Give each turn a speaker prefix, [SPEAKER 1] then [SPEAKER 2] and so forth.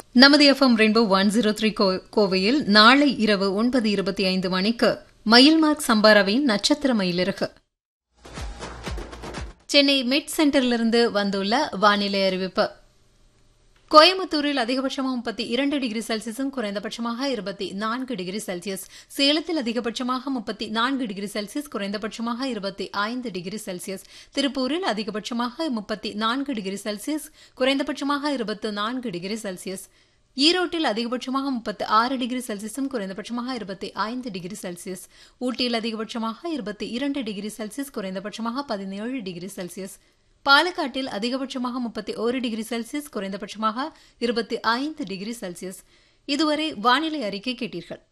[SPEAKER 1] நமது FM rainbow one zero three கோவையில் நாளை இரவு ஒன்பது இருபத்தி ஐந்து மணிக்கு மயில்மார்க் சம்பாராவின் நட்சத்திர மயிலிறகு சென்னை மிட் சென்டரிலிருந்து வந்துள்ள வானிலை அறிவிப்பு கோயம்புத்தூரில் அதிகபட்சமாக முப்பத்தி இரண்டு டிகிரி செல்சியஸும் குறைந்தபட்சமாக இருபத்தி நான்கு டிகிரி செல்சியஸ் சேலத்தில் அதிகபட்சமாக முப்பத்தி நான்கு டிகிரி செல்சியஸ் குறைந்தபட்சமாக இருபத்தி ஐந்து டிகிரி செல்சியஸ் திருப்பூரில் அதிகபட்சமாக முப்பத்தி நான்கு டிகிரி செல்சியஸ் குறைந்தபட்சமாக இருபத்தி நான்கு டிகிரி செல்சியஸ் ஈரோட்டில் அதிகபட்சமாக முப்பத்தி ஆறு டிகிரி செல்சியஸும் குறைந்தபட்சமாக இருபத்தி ஐந்து டிகிரி செல்சியஸ் ஊட்டியில் அதிகபட்சமாக இருபத்தி இரண்டு டிகிரி செல்சியஸ் குறைந்தபட்சமாக பதினேழு டிகிரி செல்சியஸ் பாலக்காட்டில் அதிகபட்சமாக முப்பத்தி ஒரு டிகிரி செல்சியஸ் குறைந்தபட்சமாக இருபத்தி ஐந்து டிகிரி செல்சியஸ் இதுவரை வானிலை அறிக்கை கேட்டீர்கள்